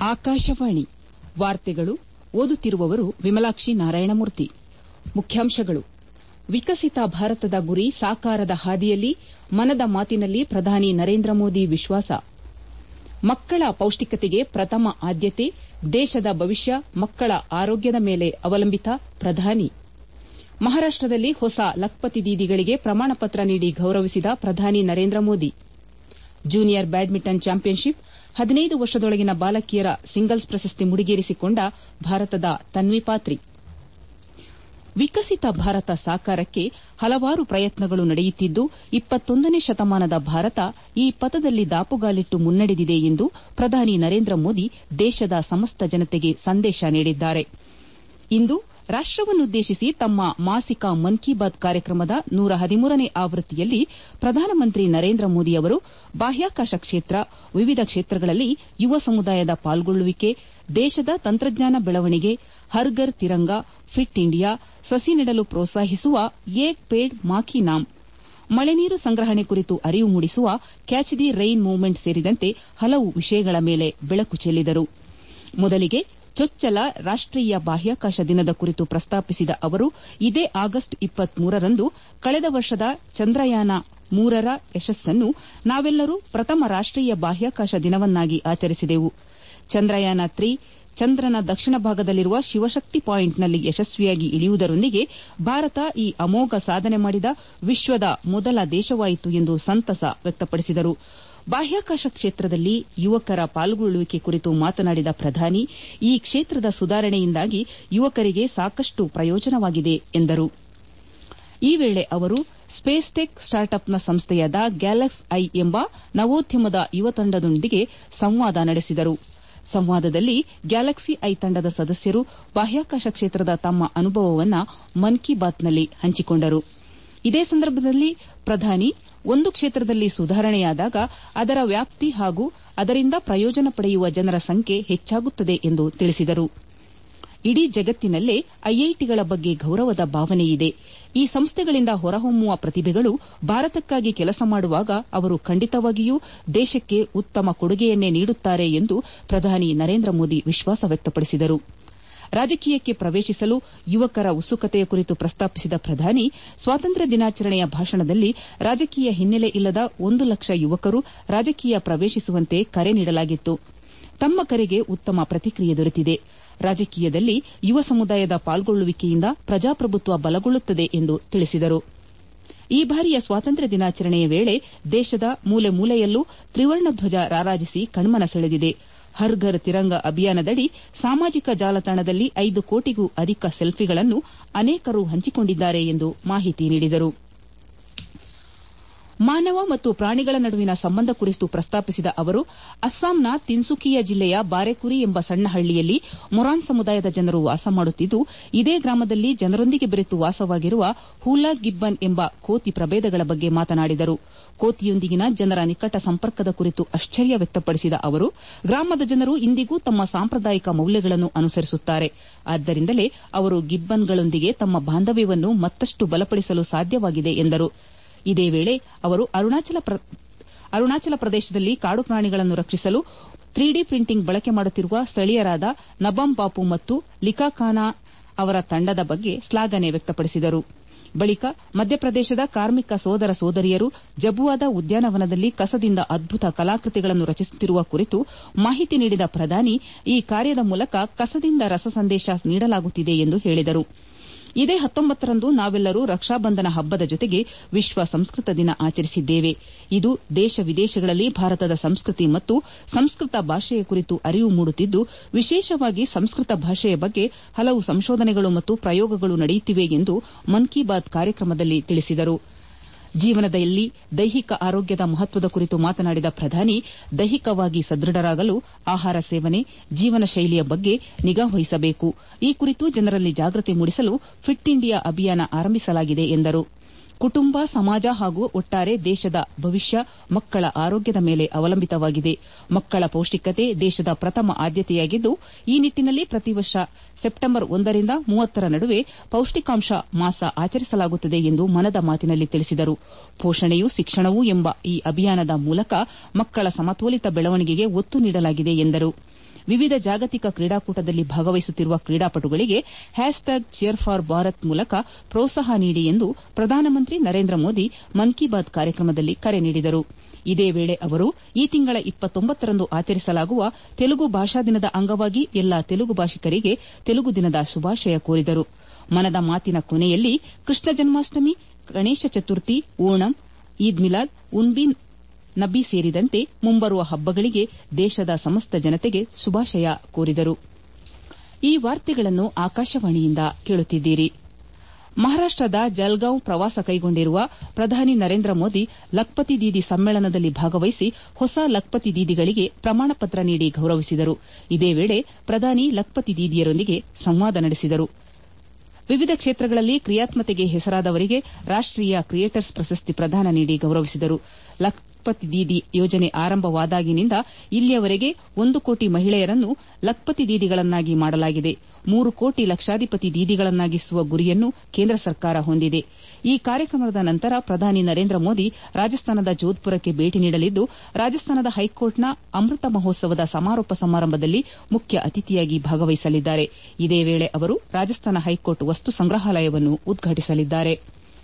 ಆಕಾಶವಾಣಿ ವಾರ್ತೆಗಳು ಓದುತ್ತಿರುವವರು ವಿಮಲಾಕ್ಷಿ ನಾರಾಯಣಮೂರ್ತಿ ಮುಖ್ಯಾಂಶಗಳು ವಿಕಸಿತ ಭಾರತದ ಗುರಿ ಸಾಕಾರದ ಹಾದಿಯಲ್ಲಿ ಮನದ ಮಾತಿನಲ್ಲಿ ಪ್ರಧಾನಿ ನರೇಂದ್ರ ಮೋದಿ ವಿಶ್ವಾಸ ಮಕ್ಕಳ ಪೌಷ್ಟಿಕತೆಗೆ ಪ್ರಥಮ ಆದ್ಯತೆ ದೇಶದ ಭವಿಷ್ಯ ಮಕ್ಕಳ ಆರೋಗ್ಯದ ಮೇಲೆ ಅವಲಂಬಿತ ಪ್ರಧಾನಿ ಮಹಾರಾಷ್ಟದಲ್ಲಿ ಹೊಸ ಲಖ್ಪತಿ ದೀದಿಗಳಿಗೆ ಪ್ರಮಾಣಪತ್ರ ನೀಡಿ ಗೌರವಿಸಿದ ಪ್ರಧಾನಿ Narendra Modi junior badminton championship ಹದಿನೈದು ವರ್ಷದೊಳಗಿನ ಬಾಲಕಿಯರ ಸಿಂಗಲ್ಸ್ ಪ್ರಶಸ್ತಿ ಮುಡಿಗೇರಿಸಿಕೊಂಡ ಭಾರತದ ತನ್ವಿ ಪಾತ್ರಿ ವಿಕಸಿತ ಭಾರತ ಸಾಕಾರಕ್ಕೆ ಹಲವಾರು ಪ್ರಯತ್ನಗಳು ನಡೆಯುತ್ತಿದ್ದು ಇಪ್ಪತ್ತೊಂದನೇ ಶತಮಾನದ ಭಾರತ ಈ ಪಥದಲ್ಲಿ ದಾಪುಗಾಲಿಟ್ಟು ಮುನ್ನಡೆದಿದೆ ಎಂದು ಪ್ರಧಾನಿ ನರೇಂದ್ರ ಮೋದಿ ದೇಶದ ಸಮಸ್ತ ಜನತೆಗೆ ಸಂದೇಶ ನೀಡಿದ್ದಾರೆ ಇಂದು ರಾಷ್ಟವನ್ನುದ್ದೇಶಿಸಿ ತಮ್ಮ ಮಾಸಿಕ ಮನ್ ಕಿ ಬಾತ್ ಕಾರ್ಯಕ್ರಮದ ನೂರ ಹದಿಮೂರನೇ ಆವೃತ್ತಿಯಲ್ಲಿ ಪ್ರಧಾನಮಂತ್ರಿ ನರೇಂದ್ರ ಮೋದಿ ಅವರು ಬಾಹ್ಯಾಕಾಶ ಕ್ಷೇತ್ರ ವಿವಿಧ ಕ್ಷೇತ್ರಗಳಲ್ಲಿ ಯುವ ಸಮುದಾಯದ ಪಾಲ್ಗೊಳ್ಳುವಿಕೆ ದೇಶದ ತಂತ್ರಜ್ಞಾನ ಬೆಳವಣಿಗೆ ಹರ್ ಘರ್ ತಿರಂಗ ಫಿಟ್ ಇಂಡಿಯಾ ಸಸಿ ನೆಡಲು ಪ್ರೋತ್ಸಾಹಿಸುವ ಏಕ್ ಪೇಡ್ ಮಾ ಕಿ ನಾಮ್ ಮಳೆ ನೀರು ಸಂಗ್ರಹಣೆ ಕುರಿತು ಅರಿವು ಮೂಡಿಸುವ ಕ್ಯಾಚ್ ದಿ ರೈನ್ ಮೂವ್ಮೆಂಟ್ ಸೇರಿದಂತೆ ಹಲವು ವಿಷಯಗಳ ಮೇಲೆ ಬೆಳಕು ಚೆಲ್ಲಿದರು ಮೊದಲಿಗೆ ಚೊಚ್ಚಲ ರಾಷ್ಟೀಯ ಬಾಹ್ಯಾಕಾಶ ದಿನದ ಕುರಿತು ಪ್ರಸ್ತಾಪಿಸಿದ ಅವರು ಇದೇ ಆಗಸ್ಟ್ ರಂದು ಕಳೆದ ವರ್ಷದ ಚಂದ್ರಯಾನ ಮೂರರ ಯಶಸ್ಸನ್ನು ನಾವೆಲ್ಲರೂ ಪ್ರಥಮ ರಾಷ್ಟೀಯ ಬಾಹ್ಯಾಕಾಶ ದಿನವನ್ನಾಗಿ ಆಚರಿಸಿದೆವು ಚಂದ್ರಯಾನ ತ್ರೀ ಚಂದ್ರನ ದಕ್ಷಿಣ ಭಾಗದಲ್ಲಿರುವ ಶಿವಶಕ್ತಿ ಪಾಯಿಂಟ್ನಲ್ಲಿ ಯಶಸ್ವಿಯಾಗಿ ಇಳಿಯುವುದರೊಂದಿಗೆ ಭಾರತ ಈ ಅಮೋಘ ಸಾಧನೆ ಮಾಡಿದ ವಿಶ್ವದ ಮೊದಲ ದೇಶವಾಯಿತು ಎಂದು ಸಂತಸ ವ್ಯಕ್ತಪಡಿಸಿದರು ಬಾಹ್ಯಾಕಾಶ ಕ್ಷೇತ್ರದಲ್ಲಿ ಯುವಕರ ಪಾಲ್ಗೊಳ್ಳುವಿಕೆ ಕುರಿತು ಮಾತನಾಡಿದ ಪ್ರಧಾನಿ ಈ ಕ್ಷೇತ್ರದ ಸುಧಾರಣೆಯಿಂದಾಗಿ ಯುವಕರಿಗೆ ಸಾಕಷ್ಟು ಪ್ರಯೋಜನವಾಗಿದೆ ಎಂದರು ಈ ವೇಳೆ ಅವರು ಸ್ಪೇಸ್ ಟೆಕ್ ಸ್ಟಾರ್ಟ್ಅಪ್ನ ಸಂಸ್ಥೆಯಾದ ಗ್ಯಾಲಕ್ಸ್ ಐ ಎಂಬ ನವೋದ್ಯಮದ ಯುವ ತಂಡದೊಂದಿಗೆ ಸಂವಾದ ನಡೆಸಿದರು ಸಂವಾದದಲ್ಲಿ ಗ್ಯಾಲಕ್ಸಿ ಐ ತಂಡದ ಸದಸ್ಯರು ಬಾಹ್ಯಾಕಾಶ ಕ್ಷೇತ್ರದ ತಮ್ಮ ಅನುಭವವನ್ನು ಮನ್ ಕಿ ಬಾತ್ನಲ್ಲಿ ಹಂಚಿಕೊಂಡರು ಇದೇ ಸಂದರ್ಭದಲ್ಲಿ ಪ್ರಧಾನಿ ಒಂದು ಕ್ಷೇತ್ರದಲ್ಲಿ ಸುಧಾರಣೆಯಾದಾಗ ಅದರ ವ್ಯಾಪ್ತಿ ಹಾಗೂ ಅದರಿಂದ ಪ್ರಯೋಜನ ಪಡೆಯುವ ಜನರ ಸಂಖ್ಯೆ ಹೆಚ್ಚಾಗುತ್ತದೆ ಎಂದು ತಿಳಿಸಿದರು ಇಡೀ ಜಗತ್ತಿನಲ್ಲೇ ಐಐಟಿಗಳ ಬಗ್ಗೆ ಗೌರವದ ಭಾವನೆಯಿದೆ ಈ ಸಂಸ್ಥೆಗಳಿಂದ ಹೊರಹೊಮ್ಮುವ ಪ್ರತಿಭೆಗಳು ಭಾರತಕ್ಕಾಗಿ ಕೆಲಸ ಮಾಡುವಾಗ ಅವರು ಖಂಡಿತವಾಗಿಯೂ ದೇಶಕ್ಕೆ ಉತ್ತಮ ಕೊಡುಗೆಯನ್ನೇ ನೀಡುತ್ತಾರೆ ಎಂದು ಪ್ರಧಾನಿ ನರೇಂದ್ರ ಮೋದಿ ವಿಶ್ವಾಸ ವ್ಯಕ್ತಪಡಿಸಿದರು ರಾಜಕೀಯಕ್ಕೆ ಪ್ರವೇಶಿಸಲು ಯುವಕರ ಉತ್ಸುಕತೆಯ ಕುರಿತು ಪ್ರಸ್ತಾಪಿಸಿದ ಪ್ರಧಾನಿ ಸ್ವಾತಂತ್ರ್ಯ ದಿನಾಚರಣೆಯ ಭಾಷಣದಲ್ಲಿ ರಾಜಕೀಯ ಹಿನ್ನೆಲೆ ಇಲ್ಲದ ಒಂದು ಲಕ್ಷ ಯುವಕರು ರಾಜಕೀಯ ಪ್ರವೇಶಿಸುವಂತೆ ಕರೆ ನೀಡಲಾಗಿತ್ತು ತಮ್ಮ ಕರೆಗೆ ಉತ್ತಮ ಪ್ರತಿಕ್ರಿಯೆ ದೊರೆತಿದೆ ರಾಜಕೀಯದಲ್ಲಿ ಯುವ ಸಮುದಾಯದ ಪಾಲ್ಗೊಳ್ಳುವಿಕೆಯಿಂದ ಪ್ರಜಾಪ್ರಭುತ್ವ ಬಲಗೊಳ್ಳುತ್ತದೆ ಎಂದು ತಿಳಿಸಿದರು ಈ ಬಾರಿಯ ಸ್ವಾತಂತ್ರ್ಯ ದಿನಾಚರಣೆಯ ವೇಳೆ ದೇಶದ ಮೂಲೆ ಮೂಲೆಯಲ್ಲೂ ತ್ರಿವರ್ಣ ಧ್ವಜ ರಾರಾಜಿಸಿ ಕಣ್ಮನ ಸೆಳೆದಿದೆ ಹರ್ ಘರ್ ತಿರಂಗ ಅಭಿಯಾನದಡಿ ಸಾಮಾಜಿಕ ಜಾಲತಾಣದಲ್ಲಿ ಐದು ಕೋಟಿಗೂ ಅಧಿಕ ಸೆಲ್ಫಿಗಳನ್ನು ಅನೇಕರು ಹಂಚಿಕೊಂಡಿದ್ದಾರೆ ಎಂದು ಮಾಹಿತಿ ನೀಡಿದರು ಮಾನವ ಮತ್ತು ಪ್ರಾಣಿಗಳ ನಡುವಿನ ಸಂಬಂಧ ಕುರಿತು ಪ್ರಸ್ತಾಪಿಸಿದ ಅವರು ಅಸ್ಸಾಂನ ತಿನ್ಸುಕಿಯಾ ಜಿಲ್ಲೆಯ ಬಾರೆಕುರಿ ಎಂಬ ಸಣ್ಣ ಹಳ್ಳಿಯಲ್ಲಿ ಮೊರಾನ್ ಸಮುದಾಯದ ಜನರು ವಾಸ ಮಾಡುತ್ತಿದ್ದು ಇದೇ ಗ್ರಾಮದಲ್ಲಿ ಜನರೊಂದಿಗೆ ಬೆರೆತು ವಾಸವಾಗಿರುವ ಹೂಲಾ ಗಿಬ್ಬನ್ ಎಂಬ ಕೋತಿ ಪ್ರಭೇದಗಳ ಬಗ್ಗೆ ಮಾತನಾಡಿದರು ಕೋತಿಯೊಂದಿಗಿನ ಜನರ ನಿಕಟ ಸಂಪರ್ಕದ ಕುರಿತು ಆಶ್ಚರ್ಯ ವ್ಯಕ್ತಪಡಿಸಿದ ಅವರು ಗ್ರಾಮದ ಜನರು ಇಂದಿಗೂ ತಮ್ಮ ಸಾಂಪ್ರದಾಯಿಕ ಮೌಲ್ಯಗಳನ್ನು ಅನುಸರಿಸುತ್ತಾರೆ ಆದ್ದರಿಂದಲೇ ಅವರು ಗಿಬ್ಬನ್ಗಳೊಂದಿಗೆ ತಮ್ಮ ಬಾಂಧವ್ಯವನ್ನು ಮತ್ತಷ್ಟು ಬಲಪಡಿಸಲು ಸಾಧ್ಯವಾಗಿದೆ ಎಂದರು ಇದೇ ವೇಳೆ ಅವರು ಅರುಣಾಚಲ ಪ್ರದೇಶದಲ್ಲಿ ಕಾಡು ಪ್ರಾಣಿಗಳನ್ನು ರಕ್ಷಿಸಲು ತ್ರೀಡಿ ಪ್ರಿಂಟಿಂಗ್ ಬಳಕೆ ಮಾಡುತ್ತಿರುವ ಸ್ಥಳೀಯರಾದ ನಬಂ ಬಾಪು ಮತ್ತು ಲಿಕಾಕಾನಾ ಅವರ ತಂಡದ ಬಗ್ಗೆ ಶ್ಲಾಘನೆ ವ್ಯಕ್ತಪಡಿಸಿದರು ಬಳಿಕ ಮಧ್ಯಪ್ರದೇಶದ ಕಾರ್ಮಿಕ ಸೋದರ ಸೋದರಿಯರು ಜಬುವಾದ ಉದ್ಯಾನವನದಲ್ಲಿ ಕಸದಿಂದ ಅದ್ಭುತ ಕಲಾಕೃತಿಗಳನ್ನು ರಚಿಸುತ್ತಿರುವ ಕುರಿತು ಮಾಹಿತಿ ನೀಡಿದ ಪ್ರಧಾನಿ ಈ ಕಾರ್ಯದ ಮೂಲಕ ಕಸದಿಂದ ರಸ ಸಂದೇಶ ನೀಡಲಾಗುತ್ತಿದೆ ಎಂದು ಹೇಳಿದರು ಇದೇ ಹತ್ತೊಂಬತ್ತರಂದು ನಾವೆಲ್ಲರೂ ರಕ್ಷಾಬಂಧನ ಹಬ್ಬದ ಜೊತೆಗೆ ವಿಶ್ವ ಸಂಸ್ಕೃತ ದಿನ ಆಚರಿಸಿದ್ದೇವೆ ಇದು ದೇಶ ವಿದೇಶಗಳಲ್ಲಿ ಭಾರತದ ಸಂಸ್ಕೃತಿ ಮತ್ತು ಸಂಸ್ಕೃತ ಭಾಷೆಯ ಕುರಿತು ಅರಿವು ಮೂಡುತ್ತಿದ್ದು ವಿಶೇಷವಾಗಿ ಸಂಸ್ಕೃತ ಭಾಷೆಯ ಬಗ್ಗೆ ಹಲವು ಸಂಶೋಧನೆಗಳು ಮತ್ತು ಪ್ರಯೋಗಗಳು ನಡೆಯುತ್ತಿವೆ ಎಂದು ಮನ್ ಕಿ ಬಾತ್ ಕಾರ್ಯಕ್ರಮದಲ್ಲಿ ತಿಳಿಸಿದರು ಜೀವನದಲ್ಲಿ ದೈಹಿಕ ಆರೋಗ್ಯದ ಮಹತ್ವದ ಕುರಿತು ಮಾತನಾಡಿದ ಪ್ರಧಾನಿ ದೈಹಿಕವಾಗಿ ಸದೃಢರಾಗಲು ಆಹಾರ ಸೇವನೆ ಜೀವನ ಶೈಲಿಯ ಬಗ್ಗೆ ನಿಗಾ ವಹಿಸಬೇಕು ಈ ಕುರಿತು ಜನರಲ್ಲಿ ಜಾಗೃತಿ ಮೂಡಿಸಲು ಫಿಟ್ ಇಂಡಿಯಾ ಅಭಿಯಾನ ಆರಂಭಿಸಲಾಗಿದೆ ಎಂದರು ಕುಟುಂಬ ಸಮಾಜ ಹಾಗೂ ಒಟ್ಟಾರೆ ದೇಶದ ಭವಿಷ್ಯ ಮಕ್ಕಳ ಆರೋಗ್ಯದ ಮೇಲೆ ಅವಲಂಬಿತವಾಗಿದೆ ಮಕ್ಕಳ ಪೌಷ್ಟಿಕತೆ ದೇಶದ ಪ್ರಥಮ ಆದ್ಯತೆಯಾಗಿದ್ದು ಈ ನಿಟ್ಟಿನಲ್ಲಿ ಪ್ರತಿ ವರ್ಷ ಸೆಪ್ಟೆಂಬರ್ ಒಂದರಿಂದ ಮೂವತ್ತರ ನಡುವೆ ಪೌಷ್ಟಿಕಾಂಶ ಮಾಸ ಆಚರಿಸಲಾಗುತ್ತದೆ ಎಂದು ಮನದ ಮಾತಿನಲ್ಲಿ ತಿಳಿಸಿದರು ಪೋಷಣೆಯು ಶಿಕ್ಷಣವೂ ಎಂಬ ಈ ಅಭಿಯಾನದ ಮೂಲಕ ಮಕ್ಕಳ ಸಮತೋಲಿತ ಬೆಳವಣಿಗೆಗೆ ಒತ್ತು ನೀಡಲಾಗಿದೆ ಎಂದರು ವಿವಿಧ ಜಾಗತಿಕ ಕ್ರೀಡಾಕೂಟದಲ್ಲಿ ಭಾಗವಹಿಸುತ್ತಿರುವ ಕ್ರೀಡಾಪಟುಗಳಿಗೆ ಹ್ಯಾಶ್ಟ್ಯಾಗ್ ಚಿಯರ್ ಫಾರ್ ಭಾರತ್ ಮೂಲಕ ಪ್ರೋತ್ಸಾಹ ನೀಡಿ ಎಂದು ಪ್ರಧಾನಮಂತ್ರಿ ನರೇಂದ್ರ ಮೋದಿ ಮನ್ ಕಿ ಬಾತ್ ಕಾರ್ಯಕ್ರಮದಲ್ಲಿ ಕರೆ ನೀಡಿದರು ಇದೇ ವೇಳೆ ಅವರು ಈ ತಿಂಗಳ ರಂದು ಆಚರಿಸಲಾಗುವ ತೆಲುಗು ಭಾಷಾ ದಿನದ ಅಂಗವಾಗಿ ಎಲ್ಲಾ ತೆಲುಗು ಭಾಷಿಕರಿಗೆ ತೆಲುಗು ದಿನದ ಶುಭಾಶಯ ಕೋರಿದರು ಮನದ ಮಾತಿನ ಕೊನೆಯಲ್ಲಿ ಕೃಷ್ಣ ಜನ್ಮಾಷ್ಟಮಿ ಗಣೇಶ ಚತುರ್ಥಿ ಓಣಂ ಈದ್ ಮಿಲಾದ್ ಉನ್ ನಬಿ ಸೇರಿದಂತೆ ಮುಂಬರುವ ಹಬ್ಬಗಳಿಗೆ ದೇಶದ ಸಮಸ್ತ ಜನತೆಗೆ ಶುಭಾಶಯ ಕೋರಿದರು ಈ ವಾರ್ತೆಗಳನ್ನು ಆಕಾಶವಾಣಿಯಿಂದ ಕೇಳುತ್ತಿದ್ದೀರಿ ಮಹಾರಾಷ್ಟದ ಜಲ್ಗಾಂವ್ ಪ್ರವಾಸ ಕೈಗೊಂಡಿರುವ ಪ್ರಧಾನಿ ನರೇಂದ್ರ ಮೋದಿ ಲಖ್ಪತಿ ದೀದಿ ಸಮ್ಮೇಳನದಲ್ಲಿ ಭಾಗವಹಿಸಿ ಹೊಸ ಲಖ್ಪತಿ ದೀದಿಗಳಿಗೆ ಪ್ರಮಾಣಪತ್ರ ನೀಡಿ ಗೌರವಿಸಿದರು ಇದೇ ವೇಳೆ ಪ್ರಧಾನಿ ಲಖ್ಪತಿ ದೀದಿಯರೊಂದಿಗೆ ಸಂವಾದ ನಡೆಸಿದರು ವಿವಿಧ ಕ್ಷೇತ್ರಗಳಲ್ಲಿ ಕ್ರಿಯಾತ್ಮತೆಗೆ ಹೆಸರಾದವರಿಗೆ ರಾಷ್ಟೀಯ ಕ್ರಿಯೇಟರ್ಸ್ ಪ್ರಶಸ್ತಿ ಪ್ರದಾನ ನೀಡಿ ಗೌರವಿಸಿದರು ಲಖ್ಪತಿ ದೀದಿ ಯೋಜನೆ ಆರಂಭವಾದಾಗಿನಿಂದ ಇಲ್ಲಿಯವರೆಗೆ ಒಂದು ಕೋಟಿ ಮಹಿಳೆಯರನ್ನು ಲಖ್ಪತಿ ದೀದಿಗಳನ್ನಾಗಿ ಮಾಡಲಾಗಿದೆ ಮೂರು ಕೋಟಿ ಲಕ್ಷಾಧಿಪತಿ ದೀದಿಗಳನ್ನಾಗಿಸುವ ಗುರಿಯನ್ನು ಕೇಂದ್ರ ಸರ್ಕಾರ ಹೊಂದಿದೆ ಈ ಕಾರ್ಯಕ್ರಮದ ನಂತರ ಪ್ರಧಾನಿ ನರೇಂದ್ರ ಮೋದಿ ರಾಜಸ್ಥಾನದ ಜೋಧ್ಪುರಕ್ಕೆ ಭೇಟಿ ನೀಡಲಿದ್ದು ರಾಜಸ್ಥಾನದ ಹೈಕೋರ್ಟ್ನ ಅಮೃತ ಮಹೋತ್ಸವದ ಸಮಾರೋಪ ಸಮಾರಂಭದಲ್ಲಿ ಮುಖ್ಯ ಅತಿಥಿಯಾಗಿ ಭಾಗವಹಿಸಲಿದ್ದಾರೆ ಇದೇ ವೇಳೆ ಅವರು ರಾಜಸ್ಥಾನ ಹೈಕೋರ್ಟ್ ವಸ್ತು ಸಂಗ್ರಹಾಲಯವನ್ನು ಉದ್ಘಾಟಿಸಲಿದ್ದಾರೆ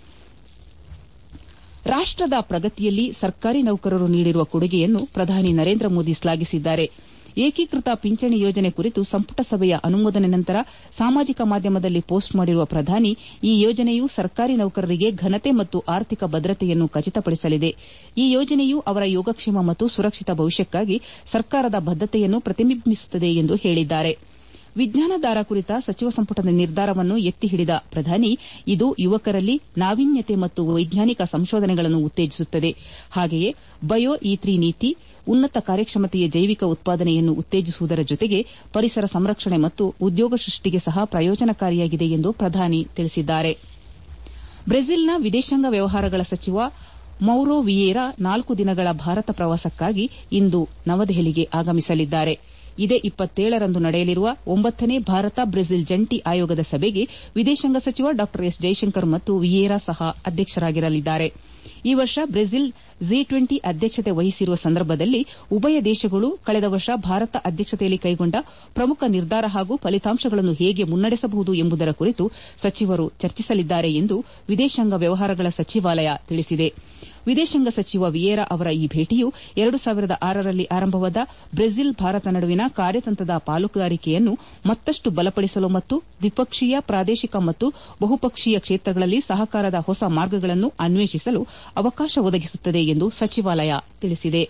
ರಾಷ್ಟದ ಪ್ರಗತಿಯಲ್ಲಿ ಸರ್ಕಾರಿ ನೌಕರರು ನೀಡಿರುವ ಕೊಡುಗೆಯನ್ನು ಪ್ರಧಾನಿ ನರೇಂದ್ರ ಮೋದಿ ಶ್ಲಾಘಿಸಿದ್ದಾರೆ ಏಕೀಕೃತ ಪಿಂಚಣಿ ಯೋಜನೆ ಕುರಿತು ಸಂಪುಟ ಸಭೆಯ ಅನುಮೋದನೆ ನಂತರ ಸಾಮಾಜಿಕ ಮಾಧ್ಯಮದಲ್ಲಿ ಪೋಸ್ಟ್ ಮಾಡಿರುವ ಪ್ರಧಾನಿ ಈ ಯೋಜನೆಯು ಸರ್ಕಾರಿ ನೌಕರರಿಗೆ ಘನತೆ ಮತ್ತು ಆರ್ಥಿಕ ಭದ್ರತೆಯನ್ನು ಖಚಿತಪಡಿಸಲಿದೆ ಈ ಯೋಜನೆಯು ಅವರ ಯೋಗಕ್ಷೇಮ ಮತ್ತು ಸುರಕ್ಷಿತ ಭವಿಷ್ಯಕ್ಕಾಗಿ ಸರ್ಕಾರದ ಬದ್ದತೆಯನ್ನು ಪ್ರತಿಬಿಂಬಿಸುತ್ತದೆ ಎಂದು ಹೇಳಿದ್ದಾರೆ ವಿಜ್ಞಾನದಾರ ಕುರಿತ ಸಚಿವ ಸಂಪುಟದ ನಿರ್ಧಾರವನ್ನು ಎತ್ತಿ ಹಿಡಿದ ಪ್ರಧಾನಿ ಇದು ಯುವಕರಲ್ಲಿ ನಾವೀನ್ಯತೆ ಮತ್ತು ವೈಜ್ಞಾನಿಕ ಸಂಶೋಧನೆಗಳನ್ನು ಉತ್ತೇಜಿಸುತ್ತದೆ ಹಾಗೆಯೇ ಬಯೋ ಇ ನೀತಿ ಉನ್ನತ ಕಾರ್ಯಕ್ಷಮತೆಯ ಜೈವಿಕ ಉತ್ಪಾದನೆಯನ್ನು ಉತ್ತೇಜಿಸುವುದರ ಜೊತೆಗೆ ಪರಿಸರ ಸಂರಕ್ಷಣೆ ಮತ್ತು ಉದ್ಯೋಗ ಸೃಷ್ಟಿಗೆ ಸಹ ಪ್ರಯೋಜನಕಾರಿಯಾಗಿದೆ ಎಂದು ಪ್ರಧಾನಿ ತಿಳಿಸಿದ್ದಾರೆ ಬ್ರೆಜಿಲ್ನ ವಿದೇಶಾಂಗ ವ್ಯವಹಾರಗಳ ಸಚಿವ ಮೌರೋ ವಿಯೇರಾ ನಾಲ್ಕು ದಿನಗಳ ಭಾರತ ಪ್ರವಾಸಕ್ಕಾಗಿ ಇಂದು ನವದೆಹಲಿಗೆ ಆಗಮಿಸಲಿದ್ದಾರೆ ಇದೇ ರಂದು ನಡೆಯಲಿರುವ ಒಂಬತ್ತನೇ ಭಾರತ ಬ್ರೆಜಿಲ್ ಜಂಟಿ ಆಯೋಗದ ಸಭೆಗೆ ವಿದೇಶಾಂಗ ಸಚಿವ ಡಾ ಎಸ್ ಜೈಶಂಕರ್ ಮತ್ತು ವಿಯೇರಾ ಸಹ ಅಧ್ಯಕ್ಷರಾಗಿರಲಿದ್ದಾರೆ ಈ ವರ್ಷ ಬ್ರೆಜಿಲ್ ಜಿ ಟ್ವೆಂಟಿ ಅಧ್ಯಕ್ಷತೆ ವಹಿಸಿರುವ ಸಂದರ್ಭದಲ್ಲಿ ಉಭಯ ದೇಶಗಳು ಕಳೆದ ವರ್ಷ ಭಾರತ ಅಧ್ಯಕ್ಷತೆಯಲ್ಲಿ ಕೈಗೊಂಡ ಪ್ರಮುಖ ನಿರ್ಧಾರ ಹಾಗೂ ಫಲಿತಾಂಶಗಳನ್ನು ಹೇಗೆ ಮುನ್ನಡೆಸಬಹುದು ಎಂಬುದರ ಕುರಿತು ಸಚಿವರು ಚರ್ಚಿಸಲಿದ್ದಾರೆ ಎಂದು ವಿದೇಶಾಂಗ ವ್ಯವಹಾರಗಳ ಸಚಿವಾಲಯ ತಿಳಿಸಿದೆ ವಿದೇಶಾಂಗ ಸಚಿವ ವಿಯೇರಾ ಅವರ ಈ ಭೇಟಿಯು ಎರಡು ಸಾವಿರದ ಆರರಲ್ಲಿ ಆರಂಭವಾದ ಬ್ರೆಜಿಲ್ ಭಾರತ ನಡುವಿನ ಕಾರ್ಯತಂತ್ರದ ಪಾಲುದಾರಿಕೆಯನ್ನು ಮತ್ತಷ್ಟು ಬಲಪಡಿಸಲು ಮತ್ತು ದ್ವಿಪಕ್ಷೀಯ ಪ್ರಾದೇಶಿಕ ಮತ್ತು ಬಹುಪಕ್ಷೀಯ ಕ್ಷೇತ್ರಗಳಲ್ಲಿ ಸಹಕಾರದ ಹೊಸ ಮಾರ್ಗಗಳನ್ನು ಅನ್ವೇಷಿಸಲು ಅವಕಾಶ ಒದಗಿಸುತ್ತದೆ ಎಂದು ಸಚಿವಾಲಯ ತಿಳಿಸಿದೆ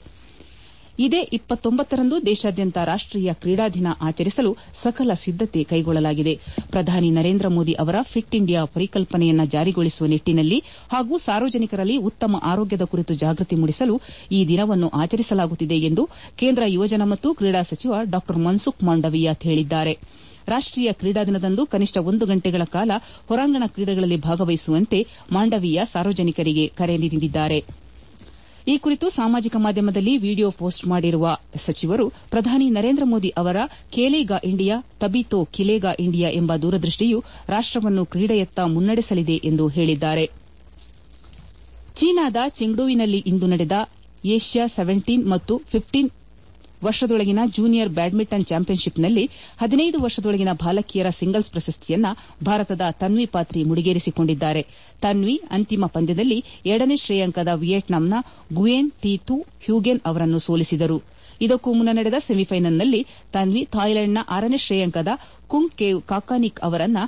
ಇದೇ ರಂದು ದೇಶಾದ್ಯಂತ ರಾಷ್ಟೀಯ ಕ್ರೀಡಾ ದಿನ ಆಚರಿಸಲು ಸಕಲ ಸಿದ್ದತೆ ಕೈಗೊಳ್ಳಲಾಗಿದೆ ಪ್ರಧಾನಿ ನರೇಂದ್ರ ಮೋದಿ ಅವರ ಫಿಟ್ ಇಂಡಿಯಾ ಪರಿಕಲ್ಪನೆಯನ್ನು ಜಾರಿಗೊಳಿಸುವ ನಿಟ್ಟಿನಲ್ಲಿ ಹಾಗೂ ಸಾರ್ವಜನಿಕರಲ್ಲಿ ಉತ್ತಮ ಆರೋಗ್ಯದ ಕುರಿತು ಜಾಗೃತಿ ಮೂಡಿಸಲು ಈ ದಿನವನ್ನು ಆಚರಿಸಲಾಗುತ್ತಿದೆ ಎಂದು ಕೇಂದ್ರ ಯುವಜನ ಮತ್ತು ಕ್ರೀಡಾ ಸಚಿವ ಡಾ ಮನ್ಸುಖ್ ಮಾಂಡವೀಯ ಹೇಳಿದ್ದಾರೆ ರಾಷ್ಟೀಯ ಕ್ರೀಡಾ ದಿನದಂದು ಕನಿಷ್ಠ ಒಂದು ಗಂಟೆಗಳ ಕಾಲ ಹೊರಾಂಗಣ ಕ್ರೀಡೆಗಳಲ್ಲಿ ಭಾಗವಹಿಸುವಂತೆ ಮಾಂಡವೀಯ ಸಾರ್ವಜನಿಕರಿಗೆ ಕರೆ ನೀಡಿದ್ದಾರೆ ಈ ಕುರಿತು ಸಾಮಾಜಿಕ ಮಾಧ್ಯಮದಲ್ಲಿ ವಿಡಿಯೋ ಪೋಸ್ಟ್ ಮಾಡಿರುವ ಸಚಿವರು ಪ್ರಧಾನಿ ನರೇಂದ್ರ ಮೋದಿ ಅವರ ಖೇಲೇಗಾ ಇಂಡಿಯಾ ತಬಿ ತೋ ಖಿಲೇಗಾ ಇಂಡಿಯಾ ಎಂಬ ದೂರದೃಷ್ಟಿಯು ರಾಷ್ಟವನ್ನು ಕ್ರೀಡೆಯತ್ತ ಮುನ್ನಡೆಸಲಿದೆ ಎಂದು ಹೇಳಿದ್ದಾರೆ ಚೀನಾದ ಚೆಂಗ್ಡೂವಿನಲ್ಲಿ ಇಂದು ನಡೆದ ಏಷ್ಯಾ ಸೆವೆಂಟೀನ್ ಮತ್ತು ಫಿಫ್ಟೀನ್ ವರ್ಷದೊಳಗಿನ ಜೂನಿಯರ್ ಬ್ಯಾಡ್ಮಿಂಟನ್ ಚಾಂಪಿಯನ್ಶಿಪ್ನಲ್ಲಿ ಹದಿನೈದು ವರ್ಷದೊಳಗಿನ ಬಾಲಕಿಯರ ಸಿಂಗಲ್ಸ್ ಪ್ರಶಸ್ತಿಯನ್ನು ಭಾರತದ ತನ್ವಿ ಪಾತ್ರಿ ಮುಡಿಗೇರಿಸಿಕೊಂಡಿದ್ದಾರೆ ತನ್ವಿ ಅಂತಿಮ ಪಂದ್ಯದಲ್ಲಿ ಎರಡನೇ ಶ್ರೇಯಾಂಕದ ವಿಯೆಟ್ನಾಂನ ಗುಯೆನ್ ಟಿ ಥು ಹ್ಯೂಗೆನ್ ಅವರನ್ನು ಸೋಲಿಸಿದರು ಇದಕ್ಕೂ ಮುನ್ನ ನಡೆದ ಸೆಮಿಫೈನಲ್ನಲ್ಲಿ ತನ್ವಿ ಥಾಯ್ಲೆಂಡ್ನ ಆರನೇ ಶ್ರೇಯಾಂಕದ ಕುಂಗ್ ಕೇವ್ ಕಾಕಾನಿಕ್ ಅವರನ್ನು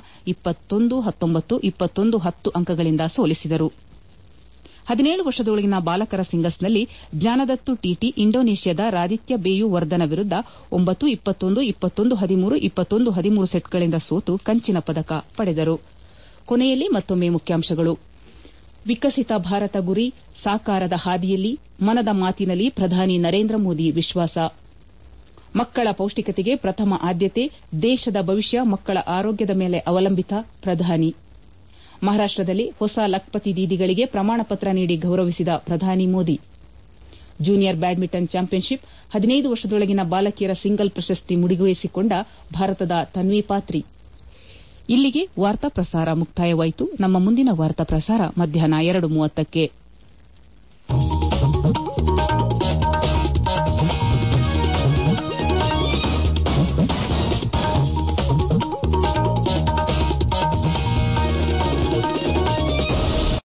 ಅಂಕಗಳಿಂದ ಸೋಲಿಸಿದರು ಹದಿನೇಳು ವರ್ಷದೊಳಗಿನ ಬಾಲಕರ ಸಿಂಗಲ್ಸ್ನಲ್ಲಿ ಜ್ಞಾನದತ್ತು ಟಿಟಿ ಇಂಡೋನೇಷ್ಯಾದ ರಾದಿತ್ಯ ಬೇಯು ವರ್ಧನ ವಿರುದ್ದ ಒಂಬತ್ತು ಇಪ್ಪತ್ತೊಂದು ಇಪ್ಪತ್ತೊಂದು ಹದಿಮೂರು ಇಪ್ಪತ್ತೊಂದು ಹದಿಮೂರು ಸೆಟ್ಗಳಿಂದ ಸೋತು ಕಂಚಿನ ಪದಕ ಪಡೆದರು ಕೊನೆಯಲ್ಲಿ ಮತ್ತೊಮ್ಮೆ ಮುಖ್ಯಾಂಶಗಳು ವಿಕಸಿತ ಭಾರತ ಗುರಿ ಸಾಕಾರದ ಹಾದಿಯಲ್ಲಿ ಮನದ ಮಾತಿನಲ್ಲಿ ಪ್ರಧಾನಿ ನರೇಂದ್ರ ಮೋದಿ ವಿಶ್ವಾಸ ಮಕ್ಕಳ ಪೌಷ್ಟಿಕತೆಗೆ ಪ್ರಥಮ ಆದ್ಯತೆ ದೇಶದ ಭವಿಷ್ಯ ಮಕ್ಕಳ ಆರೋಗ್ಯದ ಮೇಲೆ ಅವಲಂಬಿತ ಪ್ರಧಾನಿ ಮಹಾರಾಷ್ಟದಲ್ಲಿ ಹೊಸ ಲಖ್ಪತಿ ದೀದಿಗಳಿಗೆ ಪ್ರಮಾಣಪತ್ರ ನೀಡಿ ಗೌರವಿಸಿದ ಪ್ರಧಾನಿ ಮೋದಿ ಜೂನಿಯರ್ ಬ್ಯಾಡ್ಮಿಂಟನ್ ಚಾಂಪಿಯನ್ಶಿಪ್ ಹದಿನೈದು ವರ್ಷದೊಳಗಿನ ಬಾಲಕಿಯರ ಸಿಂಗಲ್ ಪ್ರಶಸ್ತಿ ಮುಡಿಗೇರಿಸಿಕೊಂಡ ಭಾರತದ ತನ್ವಿ ಪಾತ್ರಿ ಇಲ್ಲಿಗೆ ವಾರ್ತಾ ಪ್ರಸಾರ ಮುಕ್ತಾಯವಾಯಿತು ನಮ್ಮ ಮುಂದಿನ ವಾರ್ತಾ ಪ್ರಸಾರ ಮಧ್ಯಾಹ್ನ ಎರಡು ಮೂವತ್ತಕ್ಕೆ